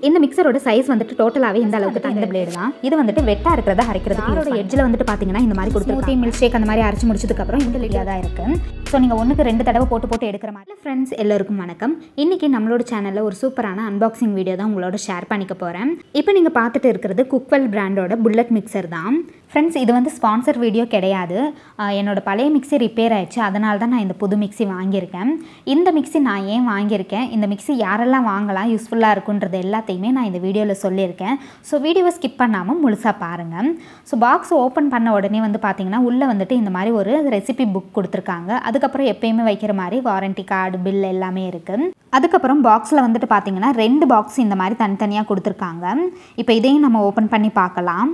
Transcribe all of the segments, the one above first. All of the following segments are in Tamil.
இந்த மிக்சரோட சைஸ் வந்துட்டு டோட்டலாகவே இந்த அளவுக்கு தான் இந்த பிளேடு தான் இது வந்துட்டு வெட்டா இருக்கிறத அரைக்கிறது யாரோட எட்ஜில் வந்துட்டு பார்த்தீங்கன்னா இந்த மாதிரி கொடுத்து மில்க் ஷேக் அந்த மாதிரி அரைச்சு முடிச்சதுக்கப்புறம் இந்த லிட்டியாக தான் இருக்குது ஸோ நீங்கள் ஒன்றுக்கு ரெண்டு தடவை போட்டு போட்டு எடுக்கிற மாதிரி ஃப்ரெண்ட்ஸ் எல்லோருக்கும் வணக்கம் இன்றைக்கி நம்மளோட சேனலில் ஒரு சூப்பரான அன்பாக்சிங் வீடியோ தான் உங்களோட ஷேர் பண்ணிக்க போகிறேன் இப்போ நீங்கள் பார்த்துட்டு இருக்கிறது குக்வெல் பிராண்டோட புல்லட் மிக்சர் தான் ஃப்ரெண்ட்ஸ் இது வந்து ஸ்பான்சர் வீடியோ கிடையாது ஆஹ் என்னோட பழைய மிக்ஸி ரிப்பேர் ஆயிடுச்சு அதனால தான் நான் இந்த புது மிக்ஸி வாங்கியிருக்கேன் இந்த மிக்ஸி நான் ஏன் வாங்கியிருக்கேன் இந்த மிக்ஸி யாரெல்லாம் வாங்கலாம் யூஸ்ஃபுல்லாக இருக்குன்றது எல்லாத்தையுமே நான் இந்த வீடியோவில் சொல்லியிருக்கேன் ஸோ வீடியோவை ஸ்கிப் பண்ணாமல் முழுசாக பாருங்கள் ஸோ பாக்ஸ் ஓப்பன் பண்ண உடனே வந்து பார்த்தீங்கன்னா உள்ளே வந்துட்டு இந்த மாதிரி ஒரு ரெசிபி புக் கொடுத்துருக்காங்க அதுக்கப்புறம் எப்பயுமே வைக்கிற மாதிரி வாரண்டி கார்டு பில் எல்லாமே இருக்குது அதுக்கப்புறம் பாக்ஸில் வந்துட்டு பார்த்தீங்கன்னா ரெண்டு பாக்ஸ் இந்த மாதிரி தனித்தனியாக கொடுத்துருக்காங்க இப்போ இதையும் நம்ம ஓப்பன் பண்ணி பார்க்கலாம்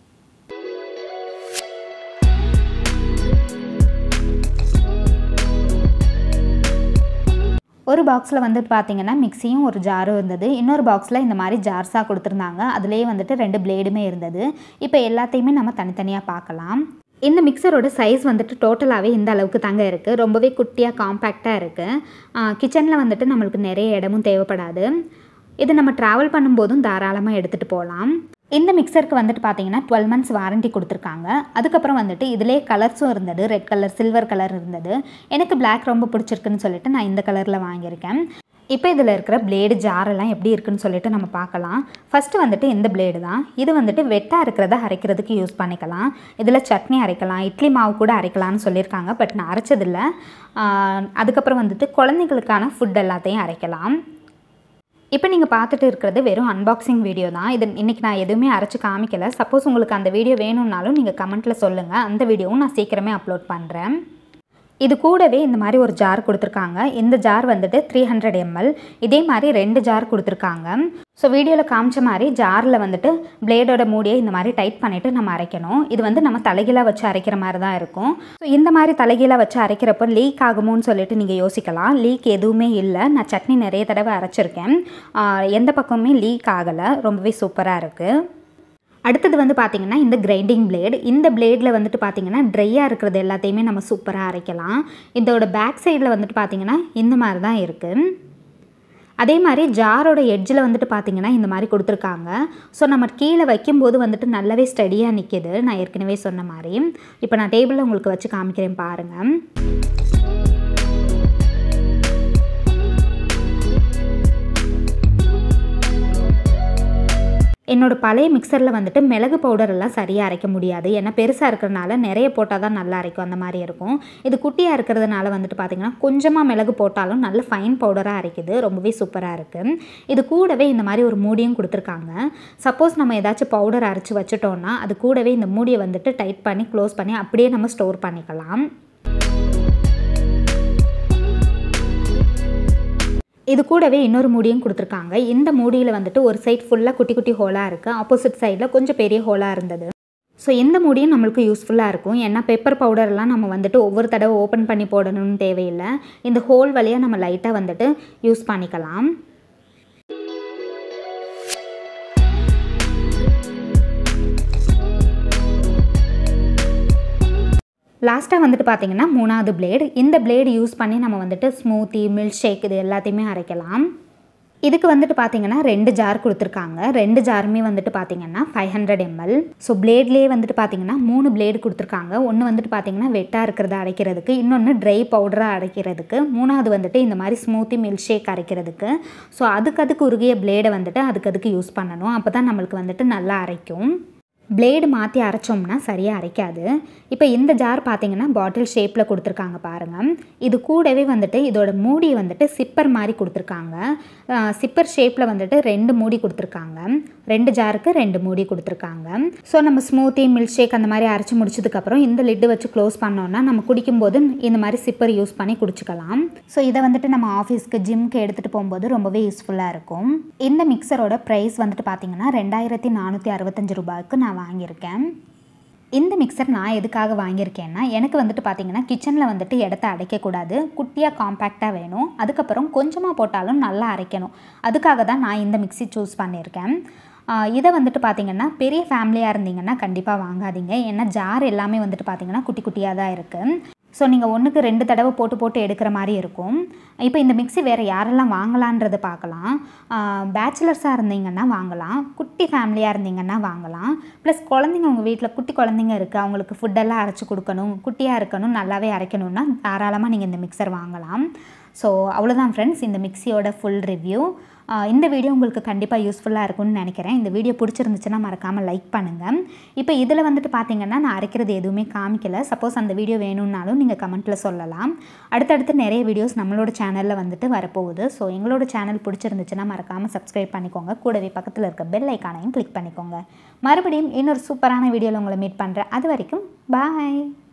ஒரு பாக்ஸில் வந்துட்டு பார்த்தீங்கன்னா மிக்சியும் ஒரு ஜாரும் இருந்தது இன்னொரு பாக்ஸில் இந்த மாதிரி ஜார்ஸாக கொடுத்துருந்தாங்க அதுலேயே வந்துட்டு ரெண்டு பிளேடுமே இருந்தது இப்போ எல்லாத்தையுமே நம்ம தனித்தனியாக பார்க்கலாம் இந்த மிக்சரோட சைஸ் வந்துட்டு டோட்டலாகவே இந்த அளவுக்கு தாங்க இருக்குது ரொம்பவே குட்டியாக காம்பேக்டாக இருக்குது கிச்சனில் வந்துட்டு நம்மளுக்கு நிறைய இடமும் தேவைப்படாது இது நம்ம ட்ராவல் பண்ணும்போதும் தாராளமாக எடுத்துகிட்டு போகலாம் இந்த மிக்சருக்கு வந்துட்டு பார்த்தீங்கன்னா டுவெல் மந்த்ஸ் வாரண்டி கொடுத்துருக்காங்க அதுக்கப்புறம் வந்துட்டு இதிலே கலர்ஸும் இருந்தது ரெட் கலர் சில்வர் கலர் இருந்தது எனக்கு Black ரொம்ப பிடிச்சிருக்குன்னு சொல்லிட்டு நான் இந்த கலரில் வாங்கியிருக்கேன் இப்போ இதில் இருக்கிற பிளேடு ஜாரெல்லாம் எப்படி இருக்குன்னு சொல்லிட்டு நம்ம பார்க்கலாம் ஃபஸ்ட்டு வந்துட்டு இந்த பிளேடு தான் இது வந்துட்டு வெட்டாக இருக்கிறத அரைக்கிறதுக்கு யூஸ் பண்ணிக்கலாம் இதில் சட்னி அரைக்கலாம் இட்லி மாவு கூட அரைக்கலாம்னு சொல்லியிருக்காங்க பட் நான் அரைச்சதில்ல ஆஹ் அதுக்கப்புறம் வந்துட்டு குழந்தைங்களுக்கான ஃபுட் எல்லாத்தையும் அரைக்கலாம் இப்போ நீங்கள் பார்த்துட்டு இருக்கிறது வெறும் அன்பாக்சிங் வீடியோ தான் இது இன்றைக்கி நான் எதுவுமே அரைச்சி காமிக்கல சப்போஸ் உங்களுக்கு அந்த வீடியோ வேணும்னாலும் நீங்கள் கமெண்ட்டில் சொல்லுங்கள் அந்த வீடியோவும் நான் சீக்கிரமே அப்லோட் பண்ணுறேன் இது கூடவே இந்த மாதிரி ஒரு ஜார் கொடுத்துருக்காங்க இந்த ஜார் வந்துட்டு த்ரீ ஹண்ட்ரட் எம்எல் இதே மாதிரி ரெண்டு ஜார் கொடுத்துருக்காங்க ஸோ வீடியோவில் காமிச்ச மாதிரி ஜாரில் வந்துட்டு பிளேடோட மூடியை இந்த மாதிரி டைட் பண்ணிவிட்டு நம்ம அரைக்கணும் இது வந்து நம்ம தலைகீழாக வச்சு அரைக்கிற மாதிரி தான் இருக்கும் ஸோ இந்த மாதிரி தலைகீழாக வச்சு அரைக்கிறப்போ லீக் ஆகுமோன்னு சொல்லிட்டு நீங்கள் யோசிக்கலாம் லீக் எதுவுமே இல்லை நான் சட்னி நிறைய தடவை அரைச்சிருக்கேன் ஆஹ் எந்த பக்கமுமே லீக் ஆகலை ரொம்பவே சூப்பராக இருக்குது அடுத்தது வந்து பார்த்திங்கன்னா இந்த கிரைண்டிங் பிளேட் இந்த பிளேடில் வந்துட்டு பார்த்திங்கன்னா ட்ரையாக இருக்கிறது எல்லாத்தையுமே நம்ம சூப்பராக அரைக்கலாம் இதோட பேக் சைடில் வந்துட்டு பார்த்திங்கன்னா இந்த மாதிரி தான் இருக்குது அதே மாதிரி ஜாரோட எட்ஜில் வந்துட்டு பார்த்திங்கன்னா இந்த மாதிரி கொடுத்துருக்காங்க ஸோ நம்ம கீழே வைக்கும்போது வந்துட்டு நல்லாவே ஸ்டடியாக நிற்கிது நான் ஏற்கனவே சொன்ன மாதிரி இப்போ நான் டேபிளில் உங்களுக்கு வச்சு காமிக்கிறேன் பாருங்கள் என்னோட பழைய மிக்சரில் வந்துட்டு மிளகு பவுடர் எல்லாம் சரியாக அரைக்க முடியாது ஏன்னா பெருசாக இருக்கிறனால நிறைய போட்டால் தான் நல்லா அரைக்கும் அந்த மாதிரி இருக்கும் இது குட்டியாக இருக்கிறதுனால வந்துட்டு பார்த்திங்கன்னா கொஞ்சமாக மிளகு போட்டாலும் நல்ல ஃபைன் பவுடராக அரைக்குது ரொம்பவே சூப்பராக இருக்குது இது கூடவே இந்த மாதிரி ஒரு மூடியும் கொடுத்துருக்காங்க சப்போஸ் நம்ம ஏதாச்சும் பவுடர் அரைச்சி வச்சுட்டோம்னா அது கூடவே இந்த மூடியை வந்துட்டு டைட் பண்ணி க்ளோஸ் பண்ணி அப்படியே நம்ம ஸ்டோர் பண்ணிக்கலாம் இது கூடவே இன்னொரு மூடியும் கொடுத்துருக்காங்க இந்த மூடியில் வந்துட்டு ஒரு சைட் ஃபுல்லாக குட்டி குட்டி ஹோலாக இருக்குது ஆப்போசிட் சைடில் கொஞ்சம் பெரிய ஹோலாக இருந்தது ஸோ இந்த மூடியும் நம்மளுக்கு யூஸ்ஃபுல்லாக இருக்கும் ஏன்னா பெப்பர் பவுடர்லாம் நம்ம வந்துட்டு ஒவ்வொரு தடவை ஓப்பன் பண்ணி போடணும்னு தேவையில்லை இந்த ஹோல் வழியாக நம்ம லைட்டாக வந்துட்டு யூஸ் பண்ணிக்கலாம் லாஸ்ட்டாக வந்துட்டு பார்த்தீங்கன்னா மூணாவது பிளேடு இந்த பிளேடு யூஸ் பண்ணி நம்ம வந்துட்டு ஸ்மூத்தி மில்க் ஷேக் இது எல்லாத்தையுமே அரைக்கலாம் இதுக்கு வந்துட்டு பார்த்தீங்கன்னா ரெண்டு ஜார் கொடுத்துருக்காங்க ரெண்டு ஜாருமே வந்துட்டு பார்த்தீங்கன்னா ஃபைவ் ஹண்ட்ரட் எம்எல் ஸோ பிளேட்லேயே வந்துட்டு பார்த்தீங்கன்னா மூணு பிளேடு கொடுத்துருக்காங்க ஒன்று வந்துட்டு பார்த்தீங்கன்னா வெட்டாக இருக்கிறத அரைக்கிறதுக்கு இன்னொன்று ட்ரை பவுடராக அரைக்கிறதுக்கு மூணாவது வந்துட்டு இந்த மாதிரி ஸ்மூத்தி மில்க் ஷேக் அரைக்கிறதுக்கு ஸோ அதுக்கு அதுக்கு உருகிய பிளேடை வந்துட்டு அதுக்கு அதுக்கு யூஸ் பண்ணணும் அப்போ தான் நம்மளுக்கு வந்துட்டு நல்லா அரைக்கும் பிளேடு மாற்றி அரைச்சோம்னா சரியாக அரைக்காது இப்போ இந்த ஜார் பார்த்தீங்கன்னா பாட்டில் ஷேப்பில் கொடுத்துருக்காங்க பாருங்கள் இது கூடவே வந்துட்டு இதோட மூடி வந்துட்டு சிப்பர் மாதிரி கொடுத்துருக்காங்க சிப்பர் ஷேப்பில் வந்துட்டு ரெண்டு மூடி கொடுத்துருக்காங்க ரெண்டு ஜாருக்கு ரெண்டு மூடி கொடுத்துருக்காங்க ஸோ நம்ம ஸ்மூத்தி மில்க் ஷேக் அந்த மாதிரி அரைச்சி முடிச்சதுக்கப்புறம் இந்த லிட்டு வச்சு க்ளோஸ் பண்ணோன்னா நம்ம குடிக்கும்போது இந்த மாதிரி சிப்பர் யூஸ் பண்ணி குடிச்சிக்கலாம் ஸோ இதை வந்துட்டு நம்ம ஆஃபீஸ்க்கு ஜிம்க்கு எடுத்துகிட்டு போகும்போது ரொம்பவே யூஸ்ஃபுல்லாக இருக்கும் இந்த மிக்சரோட ப்ரைஸ் வந்துட்டு பார்த்தீங்கன்னா ரெண்டாயிரத்தி நானூற்றி அறுபத்தஞ்சு ரூபாய்க்கு நான் வாங்கியிருக்கேன் இந்த மிக்சர் நான் எதுக்காக வாங்கியிருக்கேன்னா எனக்கு வந்துட்டு பார்த்தீங்கன்னா கிச்சனில் வந்துட்டு இடத்த அடைக்கக்கூடாது குட்டியாக காம்பேக்டாக வேணும் அதுக்கப்புறம் கொஞ்சமாக போட்டாலும் நல்லா அரைக்கணும் அதுக்காக தான் நான் இந்த மிக்ஸி சூஸ் பண்ணியிருக்கேன் ஆஹ் இதை வந்துட்டு பார்த்தீங்கன்னா பெரிய ஃபேமிலியாக இருந்தீங்கன்னா கண்டிப்பாக வாங்காதீங்க ஏன்னா ஜார் எல்லாமே வந்துட்டு பார்த்தீங்கன்னா குட்டி குட்டியாக தான் இருக்குது ஸோ நீங்கள் ஒன்றுக்கு ரெண்டு தடவை போட்டு போட்டு எடுக்கிற மாதிரி இருக்கும் இப்போ இந்த மிக்ஸி வேறு யாரெல்லாம் வாங்கலான்றதை பார்க்கலாம் பேச்சுலர்ஸாக இருந்தீங்கன்னா வாங்கலாம் குட்டி ஃபேமிலியாக இருந்தீங்கன்னா வாங்கலாம் ப்ளஸ் குழந்தைங்க உங்கள் வீட்டில் குட்டி குழந்தைங்க இருக்குது அவங்களுக்கு ஃபுட்டெல்லாம் அரைச்சி கொடுக்கணும் குட்டியாக இருக்கணும் நல்லாவே அரைக்கணும்னா தாராளமாக நீங்கள் இந்த மிக்சர் வாங்கலாம் ஸோ அவ்வளோதான் ஃப்ரெண்ட்ஸ் இந்த மிக்ஸியோட ஃபுல் ரிவ்யூ இந்த வீடியோ உங்களுக்கு கண்டிப்பாக யூஸ்ஃபுல்லாக இருக்கும்னு நினைக்கிறேன் இந்த வீடியோ பிடிச்சிருந்துச்சுன்னா மறக்காமல் லைக் பண்ணுங்கள் இப்போ இதில் வந்துட்டு பார்த்தீங்கன்னா நான் அரைக்கிறது எதுவுமே காமிக்கல சப்போஸ் அந்த வீடியோ வேணும்னாலும் நீங்கள் கமெண்ட்டில் சொல்லலாம் அடுத்தடுத்து நிறைய வீடியோஸ் நம்மளோட சேனலில் வந்துட்டு வரப்போகுது ஸோ எங்களோட சேனல் பிடிச்சிருந்துச்சுன்னா மறக்காமல் சப்ஸ்கிரைப் பண்ணிக்கோங்க கூடவே பக்கத்தில் இருக்க பெல் ஐக்கானையும் கிளிக் பண்ணிக்கோங்க மறுபடியும் இன்னொரு சூப்பரான வீடியோவில் உங்களை மீட் பண்ணுறேன் அது வரைக்கும் பாய்